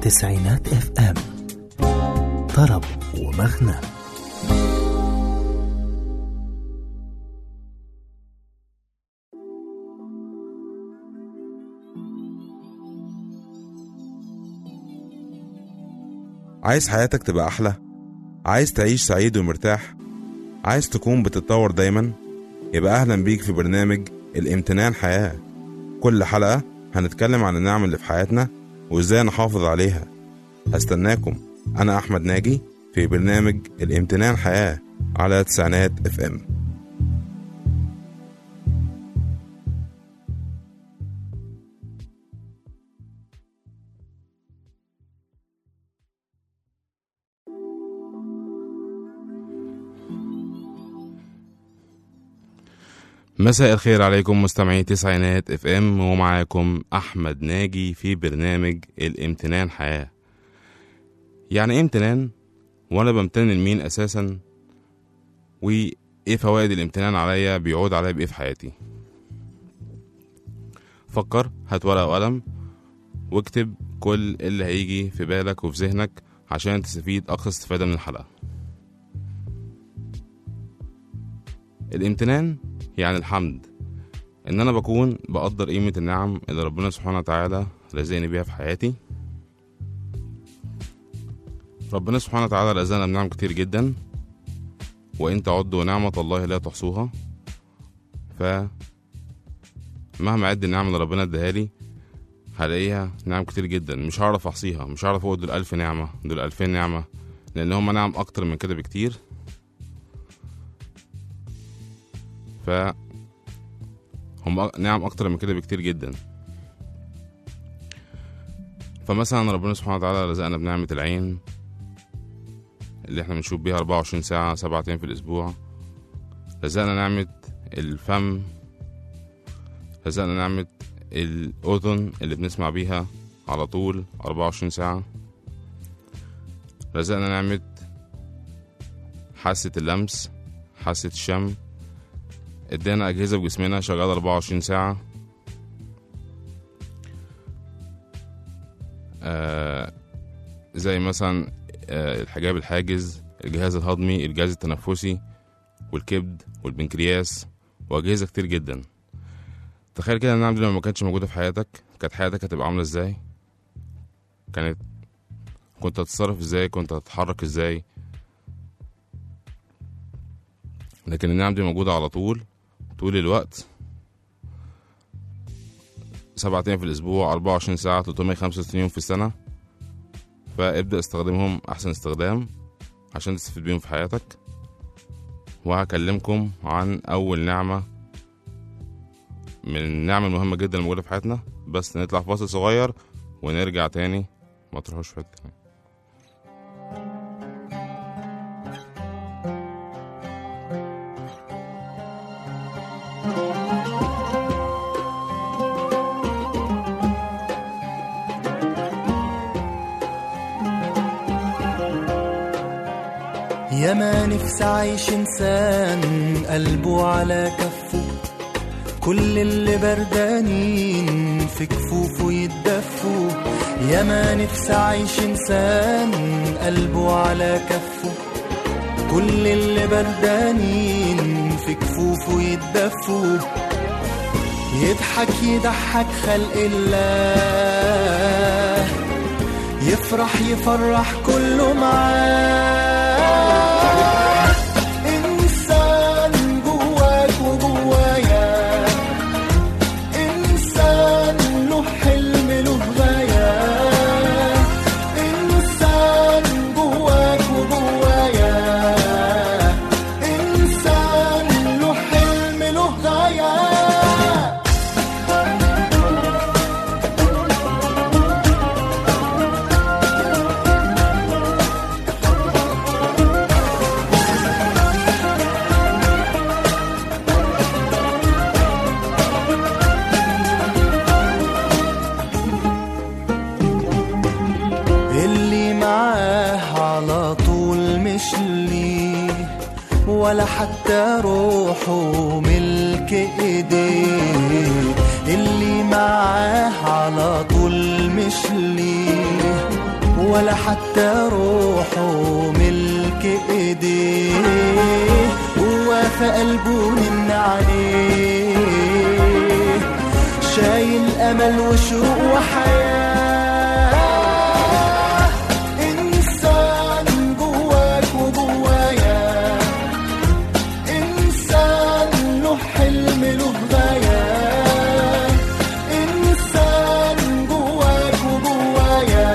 تسعينات اف ام طرب ومغنى عايز حياتك تبقى أحلى عايز تعيش سعيد ومرتاح عايز تكون بتتطور دايما يبقى أهلا بيك في برنامج الامتنان حياة كل حلقة هنتكلم عن النعم اللي في حياتنا وإزاي نحافظ عليها هستناكم أنا أحمد ناجي في برنامج الامتنان حياة على تسعينات اف ام مساء الخير عليكم مستمعي تسعينات اف ام ومعاكم احمد ناجي في برنامج الامتنان حياه يعني ايه امتنان وانا بمتن لمين اساسا وايه فوائد الامتنان عليا بيعود عليا بايه في حياتي فكر هات ورقه وقلم واكتب كل اللي هيجي في بالك وفي ذهنك عشان تستفيد اقصى استفاده من الحلقه الامتنان يعني الحمد ان انا بكون بقدر قيمة النعم اللي ربنا سبحانه وتعالى رزقني بيها في حياتي ربنا سبحانه وتعالى رزقنا بنعم كتير جدا وان تعدوا نعمة الله لا تحصوها ف مهما عد النعم اللي ربنا اداها لي هلاقيها نعم كتير جدا مش هعرف احصيها مش هعرف اقول دول الف نعمة دول الفين نعمة لان هما نعم اكتر من كده بكتير ف هم نعم اكتر من كده بكتير جدا فمثلا ربنا سبحانه وتعالى رزقنا بنعمة العين اللي احنا بنشوف بيها 24 ساعة سبعة أيام في الأسبوع رزقنا نعمة الفم رزقنا نعمة الأذن اللي بنسمع بيها على طول 24 ساعة رزقنا نعمة حاسة اللمس حاسة الشم ادانا اجهزه في جسمنا شغاله 24 ساعه آه زي مثلا آه الحجاب الحاجز الجهاز الهضمي الجهاز التنفسي والكبد والبنكرياس واجهزه كتير جدا تخيل كده النعم دي لو ما كانتش موجوده في حياتك كانت حياتك هتبقى عامله ازاي كانت كنت هتتصرف ازاي كنت هتتحرك ازاي لكن النعم دي موجودة على طول طول الوقت سبعة أيام في الأسبوع أربعة وعشرين ساعة تلتمية خمسة وستين يوم في السنة فابدأ استخدمهم أحسن استخدام عشان تستفيد بيهم في حياتك وهكلمكم عن أول نعمة من النعم المهمة جدا الموجودة في حياتنا بس نطلع فاصل صغير ونرجع تاني ما تروحوش في حتة تانية. يا ما نفسي عايش انسان قلبه على كفه كل اللي بردانين في كفوفه يتدفوا يا ما نفسي عايش انسان قلبه على كفه كل اللي بردانين في كفوفه يتدفوا يضحك يضحك خلق الله يفرح يفرح كله معاه إنسان جواك وجوايا إنسان له حلم له غاية إنسان جواك وجوايا إنسان له حلم له غاية اللي معاه على طول مش ليه ولا حتى روحه ملك ايديه اللي معاه على طول مش ليه ولا حتى روحه ملك ايديه هو في قلبه من عليه شايل امل وشوق وحياه انسان جواك وجوايا انسان له حلم له غايه انسان جواك وجوايا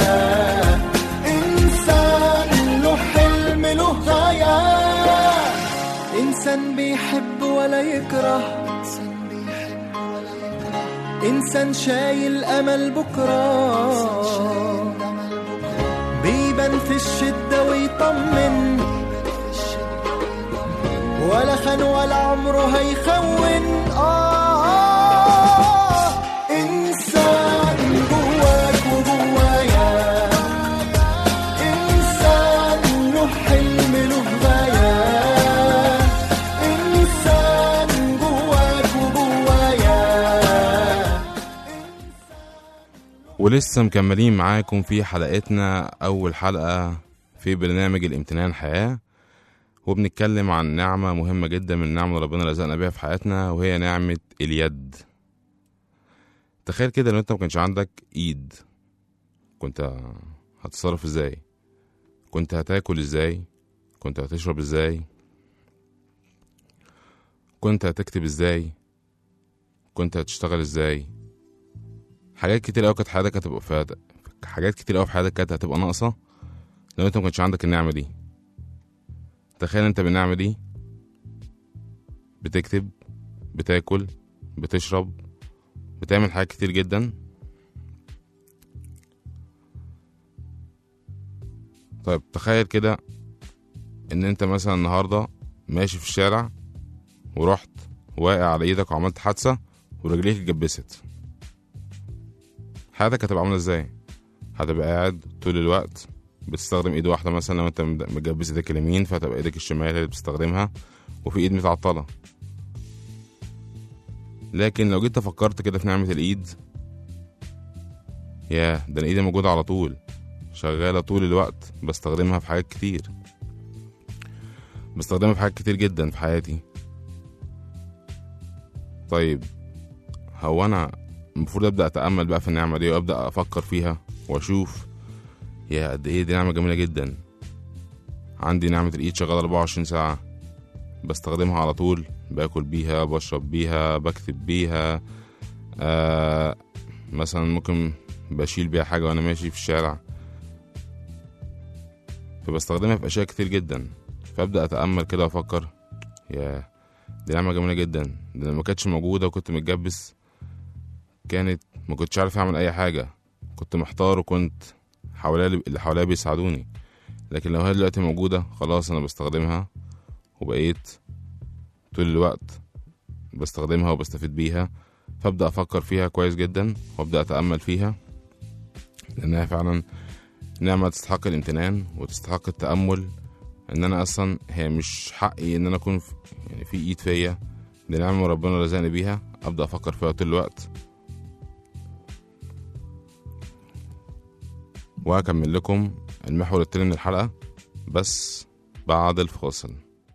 انسان له حلم له غايه انسان بيحب ولا يكره انسان شايل امل بكره بيبان في الشده ويطمن ولا خان ولا عمره هيخون آه إنسان جواك وجوايا إنسان له حلم له غاية إنسان جواك وجوايا ولسه مكملين معاكم في حلقتنا أول حلقة في برنامج الامتنان حياة وبنتكلم عن نعمة مهمة جدا من النعم اللي ربنا رزقنا بيها في حياتنا وهي نعمة اليد تخيل كده لو انت ما كانش عندك ايد كنت هتتصرف ازاي كنت هتاكل ازاي كنت هتشرب ازاي كنت هتكتب ازاي كنت هتشتغل ازاي حاجات كتير قوي كانت حياتك هتبقى فيها حاجات كتير قوي في حياتك كانت هتبقى ناقصة لو انت ما كانش عندك النعمة دي تخيل انت بالنعمة دي بتكتب بتاكل بتشرب بتعمل حاجات كتير جدا طيب تخيل كده ان انت مثلا النهاردة ماشي في الشارع ورحت واقع على ايدك وعملت حادثة ورجليك اتجبست حياتك هتبقى عاملة ازاي هتبقى قاعد طول الوقت بتستخدم ايد واحدة مثلا لو انت مجبس ايدك اليمين فهتبقى ايدك الشمال هي اللي بتستخدمها وفي ايد متعطلة لكن لو جيت فكرت كده في نعمة الايد ياه ده انا ايدي موجودة على طول شغالة طول الوقت بستخدمها في حاجات كتير بستخدمها في حاجات كتير جدا في حياتي طيب هو انا المفروض ابدا اتامل بقى في النعمه دي وابدا افكر فيها واشوف يا قد ايه دي نعمه جميله جدا عندي نعمه الايد شغاله 24 ساعه بستخدمها على طول باكل بيها بشرب بيها بكتب بيها آه مثلا ممكن بشيل بيها حاجه وانا ماشي في الشارع فبستخدمها في اشياء كتير جدا فابدا اتامل كده وافكر يا دي نعمه جميله جدا دي لما كانتش موجوده وكنت متجبس كانت ما كنتش عارف اعمل اي حاجه كنت محتار وكنت حواليا اللي حواليا بيساعدوني لكن لو هي دلوقتي موجوده خلاص انا بستخدمها وبقيت طول الوقت بستخدمها وبستفيد بيها فابدا افكر فيها كويس جدا وابدا اتامل فيها لانها فعلا نعمه تستحق الامتنان وتستحق التامل ان انا اصلا هي مش حقي ان انا اكون في يعني في ايد فيا دي نعمه ربنا رزقني بيها ابدا افكر فيها طول الوقت وهكمل لكم المحور التاني من الحلقة بس بعد الفاصل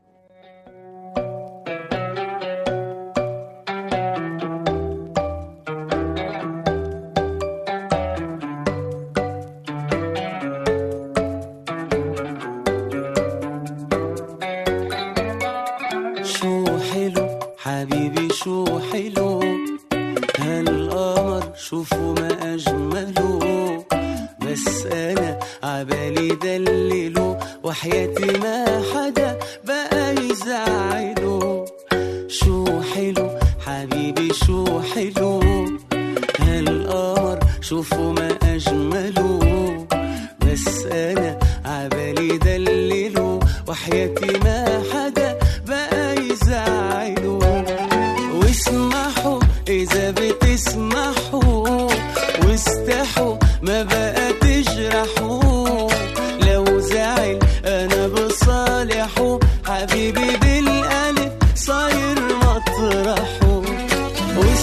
شو حلو حبيبي شو حلو هالقمر شوفوا ما أجمله بس أنا عبالي دلله وحياتي ما حدا بقى يزعله شو حلو حبيبي شو حلو هالقمر شوفوا ما أجمله بس أنا عبالي دلله وحياتي ما حدا بقى يزعله واسمحوا إذا بتسمحوا واستحوا ما بقى تجرحوا لو زعل أنا بصالحه حبيبي بالقلب صاير مطرحه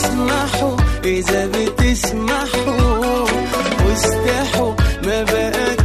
واسمحوا إذا بتسمحوا واستحوا ما بقى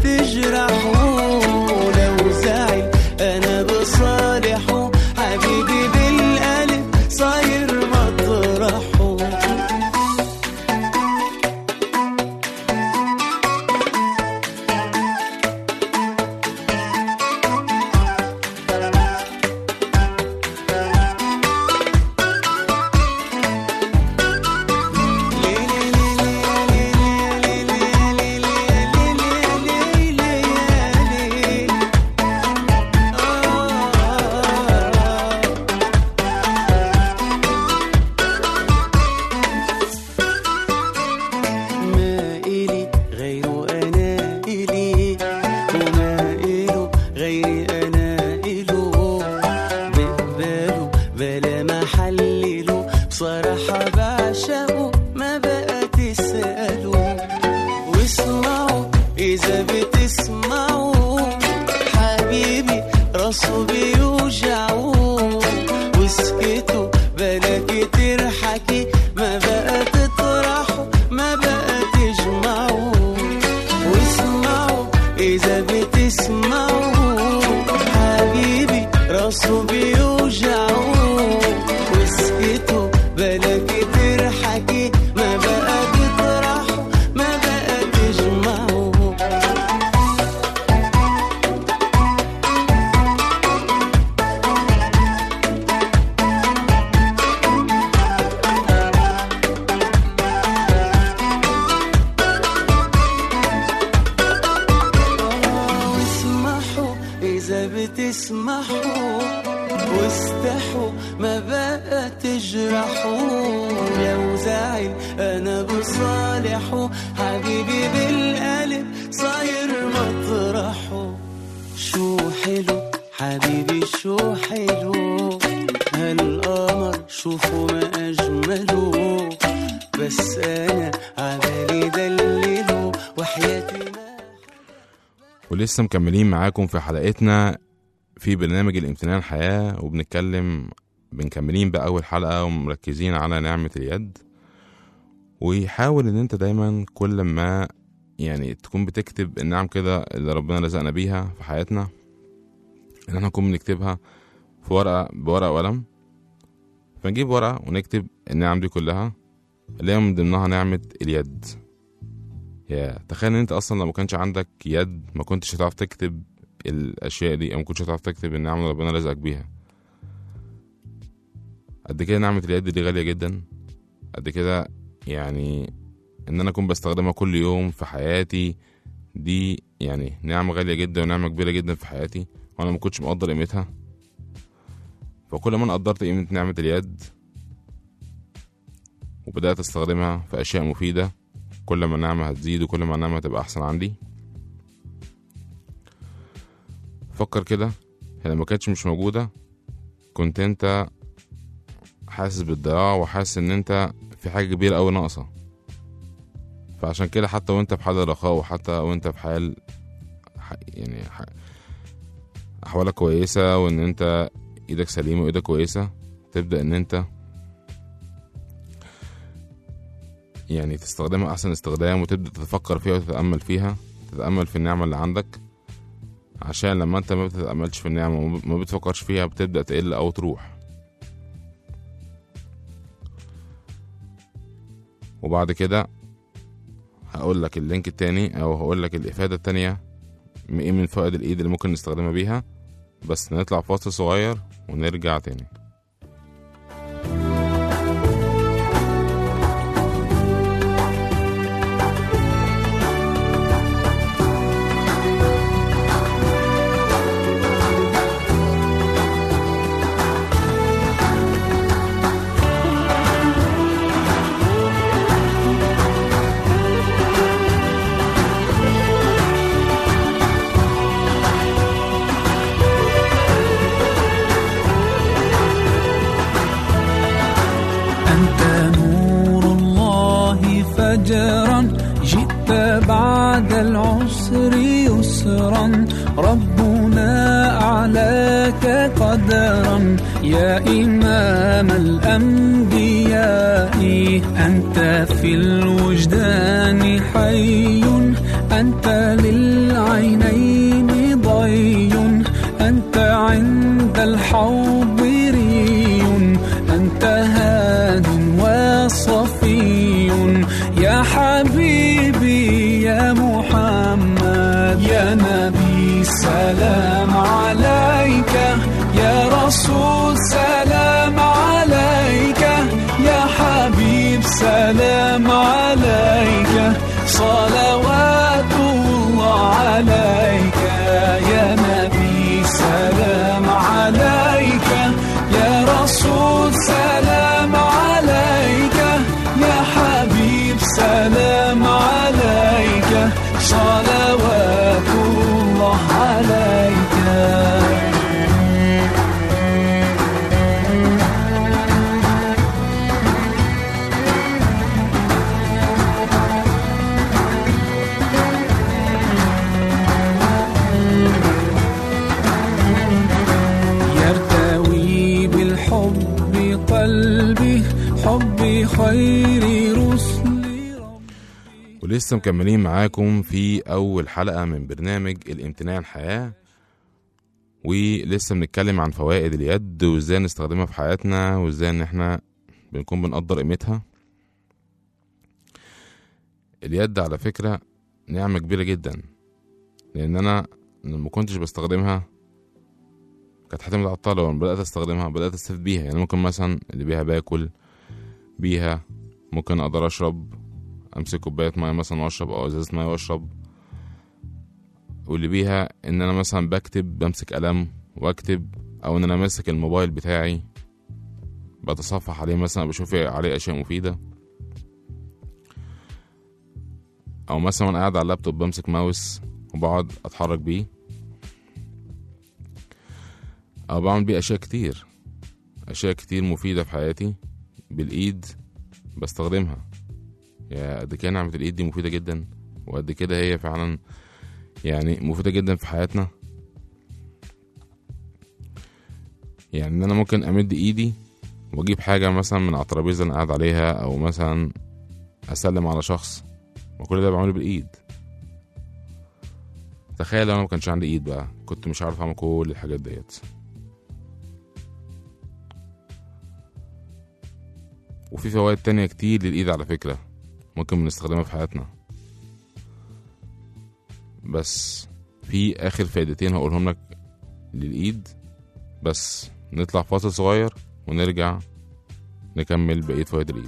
اسمحوا واستحوا ما بقى تجرحوا لو زعل انا بصالحه حبيبي بالقلب صاير مطرحه شو حلو حبيبي شو حلو هالقمر شوفوا ما أجمله بس أنا عبالي دلله وحياتي ما ولسه مكملين معاكم في حلقتنا في برنامج الامتنان حياة وبنتكلم بنكملين بقى أول حلقة ومركزين على نعمة اليد ويحاول إن أنت دايما كل ما يعني تكون بتكتب النعم كده اللي ربنا رزقنا بيها في حياتنا إن احنا نكون بنكتبها في ورقة بورقة وقلم فنجيب ورقة ونكتب النعم دي كلها اللي هي من ضمنها نعمة اليد يا تخيل ان انت اصلا لو ما كانش عندك يد ما كنتش هتعرف تكتب الاشياء دي او ما كنتش هتعرف تكتب النعم اللي ربنا رزقك بيها قد كده نعمة اليد دي غالية جدا قد كده يعني ان انا اكون بستخدمها كل يوم في حياتي دي يعني نعمة غالية جدا ونعمة كبيرة جدا في حياتي وانا ما كنتش مقدر قيمتها فكل ما انا قدرت قيمة نعمة اليد وبدأت استخدمها في اشياء مفيدة كل ما النعمة هتزيد وكل ما النعمة هتبقى أحسن عندي فكر كده هي لما كانتش مش موجودة كنت انت حاسس بالضياع وحاسس ان انت في حاجة كبيرة أوي ناقصة فعشان كده حتى وانت في حال رخاء وحتى وانت في حال ح- يعني ح- أحوالك كويسة وان انت ايدك سليمة وايدك كويسة تبدأ ان انت يعني تستخدمها أحسن استخدام وتبدأ تفكر فيها وتتأمل فيها تتأمل في النعمة اللي عندك عشان لما انت ما بتتأملش في النعمة وما بتفكرش فيها بتبدأ تقل أو تروح وبعد كده هقول لك اللينك التاني أو هقول لك الإفادة التانية م- ايه من فوائد الإيد اللي ممكن نستخدمها بيها بس نطلع فاصل صغير ونرجع تاني أنت نور الله فجرا جئت بعد العسر يسرا ربنا أعلاك قدرا يا إمام الأنبياء أنت في الوجدان حي أنت للعينين ضي أنت عند الحوض ري أنت هاد وصفي يا حبيبي يا محمد يا نبي سلام عليك يا رسول سلام عليك يا حبيب سلام عليك صلوات الله عليك يا نبي سلام عليك يا رسول سلام عليك يا حبيب سلام عليك صلوات الله عليك يرتوي بالحب قلبي حب خير رسل ولسه مكملين معاكم في أول حلقة من برنامج الامتنان حياة ولسه بنتكلم عن فوائد اليد وازاي نستخدمها في حياتنا وازاي ان احنا بنكون بنقدر قيمتها اليد على فكرة نعمة كبيرة جدا لأن أنا لما كنتش بستخدمها كانت هتعتمد على الطلبة لما بدأت أستخدمها بدأت أستفيد بيها يعني ممكن مثلا اللي بيها باكل بيها ممكن أقدر أشرب امسك كوبايه ميه مثلا واشرب او ازازه ميه واشرب واللي بيها ان انا مثلا بكتب بمسك قلم واكتب او ان انا ماسك الموبايل بتاعي بتصفح عليه مثلا بشوف عليه اشياء مفيده او مثلا وانا قاعد على اللابتوب بمسك ماوس وبقعد اتحرك بيه او بعمل بيه اشياء كتير اشياء كتير مفيده في حياتي بالايد بستخدمها يا قد كده نعمه الايد دي مفيده جدا وقد كده هي فعلا يعني مفيده جدا في حياتنا يعني ان انا ممكن امد ايدي واجيب حاجه مثلا من على الترابيزه اللي أنا قاعد عليها او مثلا اسلم على شخص وكل ده بعمله بالايد تخيل لو انا ما كانش عندي ايد بقى كنت مش عارف اعمل كل الحاجات ديت وفي فوائد تانية كتير للايد على فكرة ممكن بنستخدمها في حياتنا بس في اخر فائدتين هقولهم لك للايد بس نطلع فاصل صغير ونرجع نكمل بقية فوائد الايد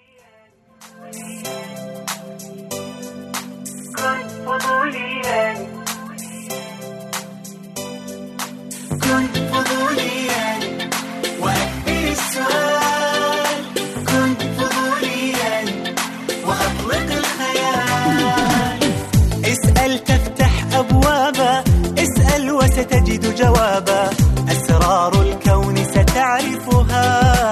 كن فضوليا وأكثر السؤال كن فضوليا وأطلق الخيال اسأل تفتح أبوابا اسأل وستجد جوابا أسرار الكون ستعرفها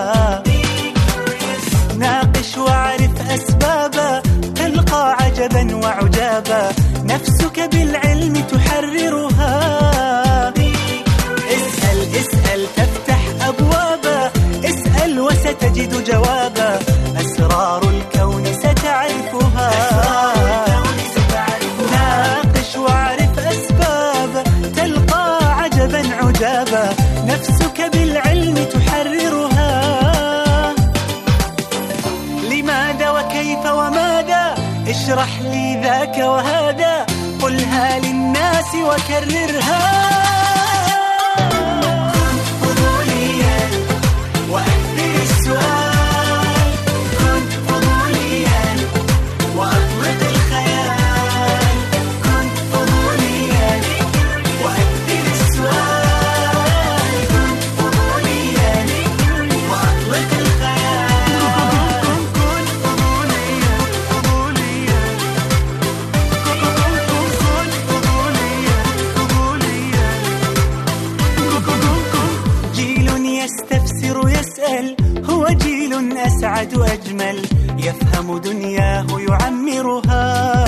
ناقش واعرف أسبابا تلقى عجبا وعجابا نفسك بالعلم تحررها اسأل اسأل تفتح أبوابا اسأل وستجد جوابا أسرار الكون ستعرفها ناقش واعرف أسبابا تلقى عجبا عجابا نفسك بالعلم تحررها لماذا وكيف وماذا اشرح لي ذاك وهذا قلها للناس وكررها كن فضوليا وأكثر السؤال كن فضوليا وأطلق الخيال كن فضوليا وأكثر السؤال كن فضوليا وأطلق الخيال كن فضوليا فضوليا كن فضوليا فضوليا جيل يستفسر يسأل هو جيل أسعد أجمل يفهم دنياه يعمرها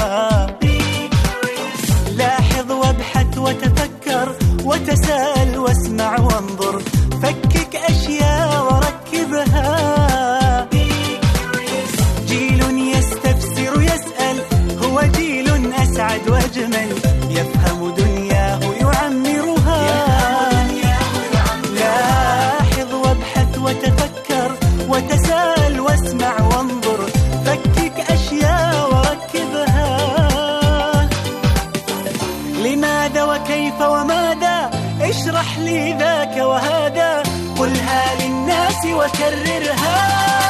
لاحظ وابحث وتفكر وتساءل واسمع وانظر فكك أشياء وركبها جيل يستفسر يسأل هو جيل أسعد وأجمل يفهم دنياه يعمرها لاحظ وابحث وتفكر وتساءل واسمع وانظر فكك أشياء وركبها لماذا وكيف وماذا اشرح لي ذاك وهذا قلها للناس وكررها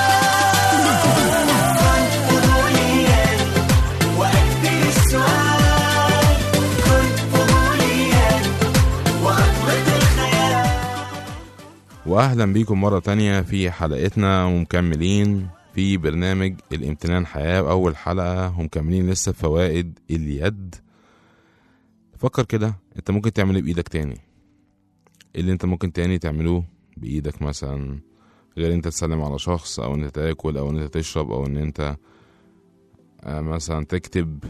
كن فضوليا وأكثر السؤال كن فضوليا وأطلق الخيال واهلا بيكم مرة تانية في حلقتنا ومكملين في برنامج الامتنان حياة اول حلقة ومكملين لسه فوائد اليد فكر كده انت ممكن تعمل ايه بايدك تاني ايه اللي انت ممكن تاني تعملوه بايدك مثلا غير انت تسلم على شخص او ان انت تاكل او ان انت تشرب او ان انت آه، مثلا تكتب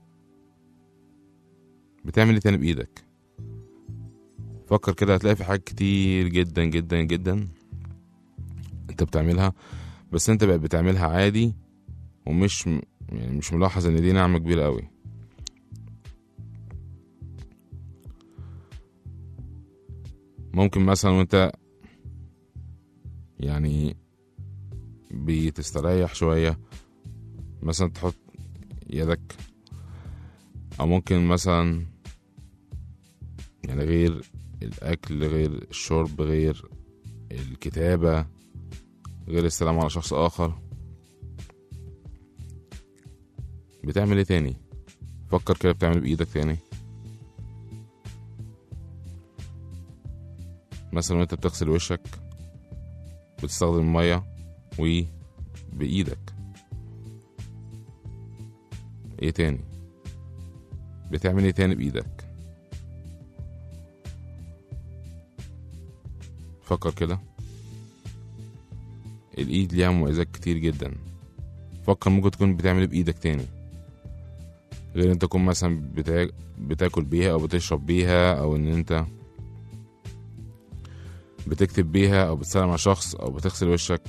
بتعمل ايه تاني بايدك فكر كده هتلاقي في حاجات كتير جدا جدا جدا انت بتعملها بس انت بقى بتعملها عادي ومش م- يعني مش ملاحظ ان دي نعمة كبيرة قوي ممكن مثلا وانت يعني بتستريح شوية مثلا تحط يدك او ممكن مثلا يعني غير الأكل غير الشرب غير الكتابة غير السلام على شخص آخر بتعمل ايه تاني فكر كده بتعمل بإيدك تاني مثلا وانت بتغسل وشك بتستخدم المية وبإيدك ايه تاني بتعمل ايه تاني بإيدك فكر كده الإيد ليها مميزات كتير جدا فكر ممكن تكون بتعمل ايه بإيدك تاني غير انت تكون مثلا بتا... بتاكل بيها او بتشرب بيها او ان انت بتكتب بيها او بتسلم على شخص او بتغسل وشك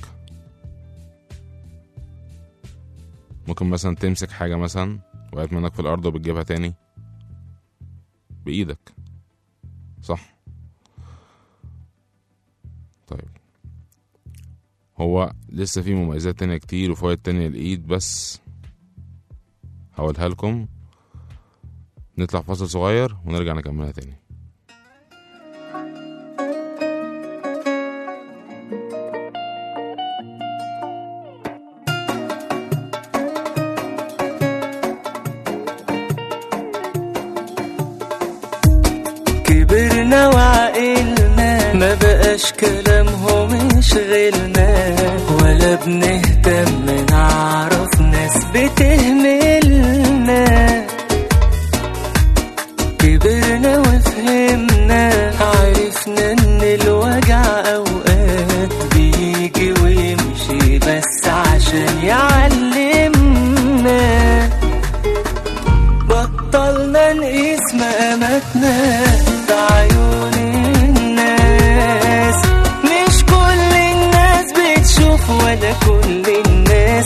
ممكن مثلا تمسك حاجة مثلا وقعت منك في الأرض وبتجيبها تاني بإيدك صح طيب هو لسه في مميزات تانية كتير وفوائد تانية للإيد بس هقولها لكم نطلع فاصل صغير ونرجع نكملها تاني كبرنا وعقلنا ما بقاش كلامهم يشغلنا ولا بنهتم نعرف ناس بتهملنا كبرنا وفهمنا عرفنا ان الوجع اوقات بيجي ويمشي بس عشان يعلمنا بطلنا نقيس مقاماتنا بعيون الناس مش كل الناس بتشوف ولا كل الناس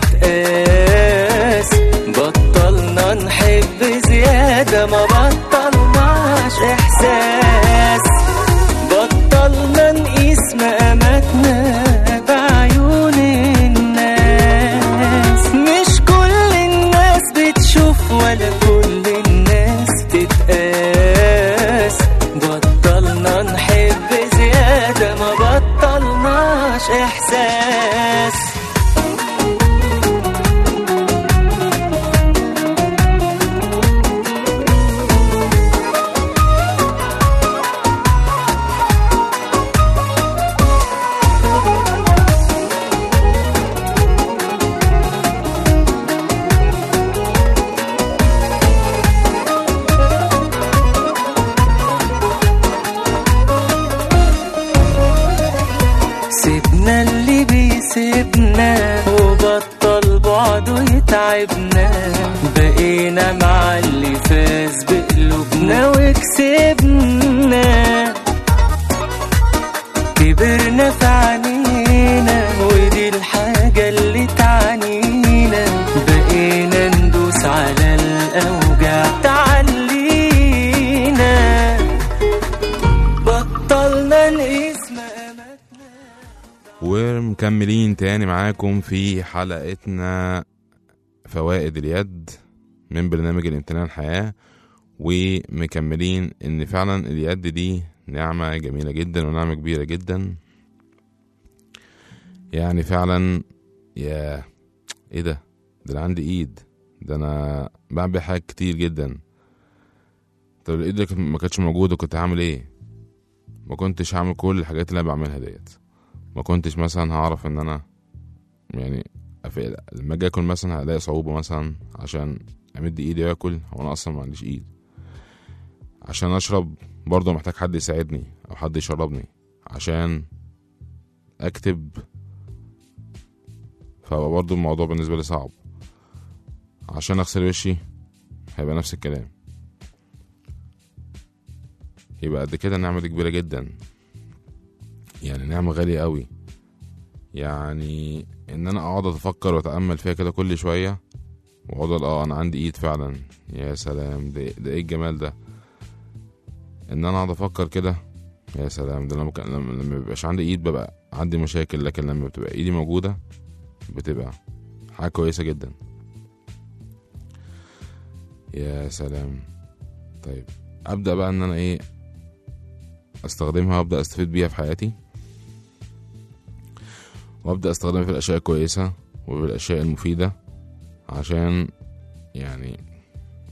تتقاس بطلنا نحب زيادة ما بطلناش إحساس بطلنا نقيس مقاماتنا بعيون الناس مش كل الناس بتشوف ولا كل الناس تتقاس بطلنا نحب زيادة ما بطلناش إحساس سيبنا اللي بيسيبنا وبطل بعده يتعبنا بقينا مع اللي فاز بقلوبنا وكسبنا كبرنا في عينينا ودي الحاجة اللي تعنينا بقينا ندوس على الأوجع تعلينا بطلنا نقيس مقاماتنا ومكملين تاني معاكم في حلقتنا فوائد اليد من برنامج الامتنان الحياة ومكملين ان فعلا اليد دي نعمة جميلة جدا ونعمة كبيرة جدا يعني فعلا يا ايه ده ده انا عندي ايد ده انا بعمل حاجات كتير جدا طب الايد دي ما كانتش موجودة كنت هعمل ايه ما كنتش هعمل كل الحاجات اللي انا بعملها ديت ما كنتش مثلا هعرف ان انا يعني أف- لما اجي اكل مثلا هلاقي صعوبة مثلا عشان امد ايدي واكل هو انا اصلا ما عنديش ايد عشان اشرب برضه محتاج حد يساعدني او حد يشربني عشان اكتب فبقى برضه الموضوع بالنسبة لي صعب عشان اغسل وشي هيبقى نفس الكلام يبقى قد كده النعمة دي كبيرة جدا يعني نعمة غالية قوي يعني ان انا اقعد اتفكر واتامل فيها كده كل شويه واقعد أقول اه انا عندي ايد فعلا يا سلام ده, ده ايه الجمال ده ان انا اقعد افكر كده يا سلام ده لما كان- لما لما مبيبقاش عندي ايد ببقى عندي مشاكل لكن لما بتبقى ايدي موجوده بتبقى حاجه كويسه جدا يا سلام طيب ابدا بقى ان انا ايه استخدمها وابدا استفيد بيها في حياتي وابدا استخدمها في الاشياء الكويسه وفي الاشياء المفيده عشان يعني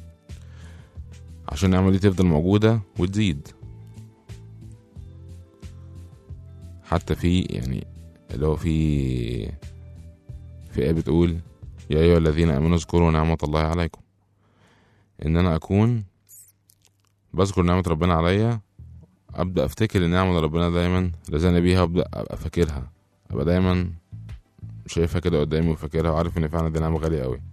عشان النعمه دي تفضل موجوده وتزيد حتى في يعني اللي هو في في ايه بتقول يا ايها الذين امنوا اذكروا نعمة الله عليكم ان انا اكون بذكر نعمة ربنا عليا ابدا افتكر النعمة اللي ربنا دايما رزقني بيها وابدا ابقى فاكرها ابقى دايما شايفها كده قدامي وفاكرها وعارف ان فعلا دي نعمة غالية قوي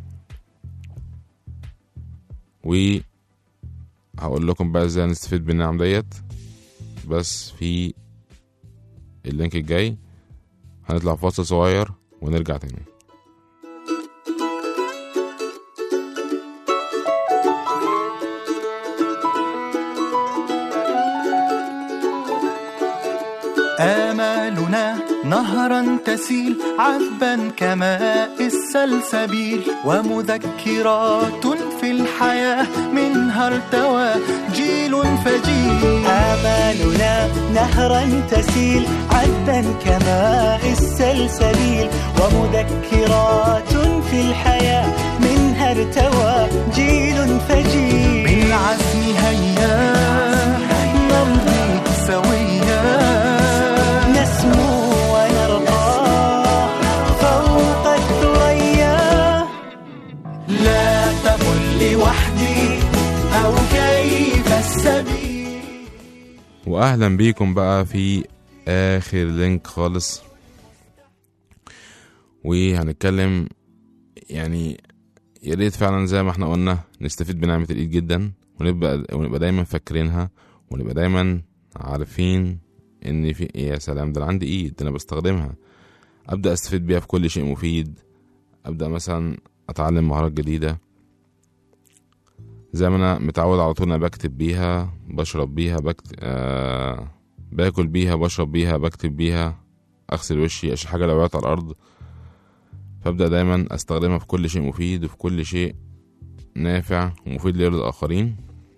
و هقول لكم بقى ازاي نستفيد بالنعم ديت بس في اللينك الجاي هنطلع فاصل صغير ونرجع تاني آمالنا نهرا تسيل عذبا كماء السلسبيل ومذكرات في الحياة منها ارتوى جيل فجيل آمالنا نهرا تسيل عذبا كماء السلسبيل ومذكرات في الحياة منها ارتوى جيل فجيل بالعزم هيا نمضي سويا نسمو ونرقى فوق الثريا لا تقل لوحدي أو كيف السبيل واهلا بيكم بقى في اخر لينك خالص وهنتكلم يعني يا ريت فعلا زي ما احنا قلنا نستفيد بنعمة الايد جدا ونبقى ونبقى دايما فاكرينها ونبقى دايما عارفين ان في يا سلام ده انا عندي ايد ده انا بستخدمها ابدا استفيد بيها في كل شيء مفيد ابدا مثلا اتعلم مهارات جديده زي ما انا متعود على طول انا بكتب بيها بشرب بيها بكت... آه... باكل بيها بشرب بيها بكتب بيها اغسل وشي اشيل حاجه لو وقعت على الارض فابدا دايما استخدمها في كل شيء مفيد وفي كل شيء نافع ومفيد ليا للاخرين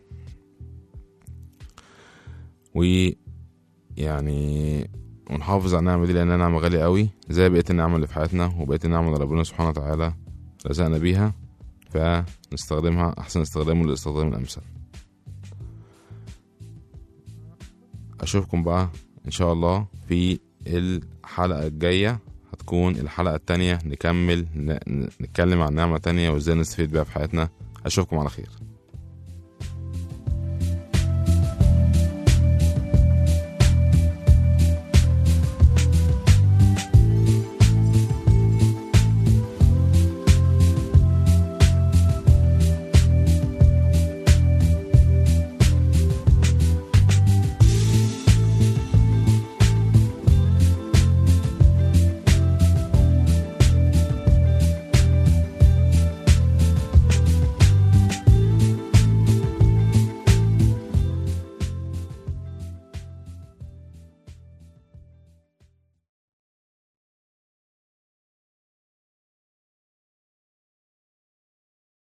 و يعني ونحافظ على النعمة دي لأنها نعمة غالية قوي زي بقية النعمة اللي في حياتنا وبقية النعمة اللي ربنا سبحانه وتعالى رزقنا بيها فنستخدمها أحسن استخدام للاستخدام الأمثل أشوفكم بقى إن شاء الله في الحلقة الجاية هتكون الحلقة التانية نكمل ن- ن- نتكلم عن نعمة تانية وإزاي نستفيد بيها في حياتنا أشوفكم على خير